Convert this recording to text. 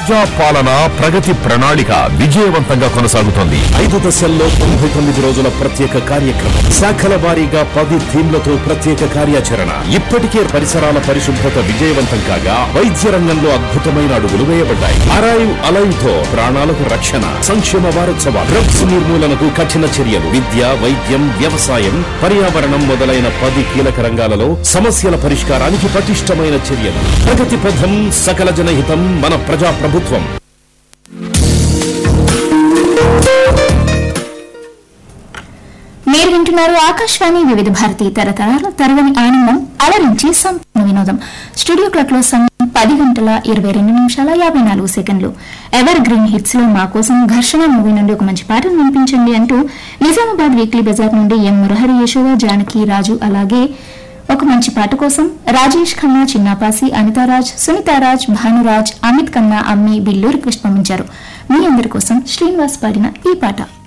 ప్రజా పాలన ప్రగతి ప్రణాళిక విజయవంతంగా కొనసాగుతోంది ఐదు దశల్లో తొంభై తొమ్మిది రోజుల ప్రత్యేక కార్యక్రమం శాఖల వారీగా పది థీమ్లతో ప్రత్యేక కార్యాచరణ ఇప్పటికే పరిసరాల పరిశుభ్రత విజయవంతం కాగా వైద్య రంగంలో అద్భుతమైన అడుగులు వేయబడ్డాయి అరైవ్ అలైవ్ తో ప్రాణాలకు రక్షణ సంక్షేమ వారోత్సవాలు డ్రగ్స్ నిర్మూలనకు కఠిన చర్యలు విద్య వైద్యం వ్యవసాయం పర్యావరణం మొదలైన పది కీలక రంగాలలో సమస్యల పరిష్కారానికి పటిష్టమైన చర్యలు ప్రగతి పథం సకల జనహితం మన ప్రజా ప్రభుత్వం మీరు వింటున్నారు ఆకాశవాణి వివిధ భారతి తరతరాల తరగని ఆనందం అలరించి సంపూర్ణ వినోదం స్టూడియో క్లాక్ లో సమయం పది గంటల ఇరవై రెండు నిమిషాల యాభై నాలుగు సెకండ్లు ఎవర్ గ్రీన్ హిట్స్ లో మా కోసం ఘర్షణ మూవీ నుండి ఒక మంచి పాటను వినిపించండి అంటూ నిజామాబాద్ వీక్లీ బజార్ నుండి ఎం మురహరి యశోద జానకి రాజు అలాగే ఒక మంచి పాట కోసం రాజేష్ ఖన్నా చిన్నాపాసి అనితారాజ్ సునీతారాజ్ భానురాజ్ అమిత్ ఖన్నా అమ్మి బిల్లూరి కృష్ణ పంపించారు మీ అందరి కోసం శ్రీనివాస్ పాడిన ఈ పాట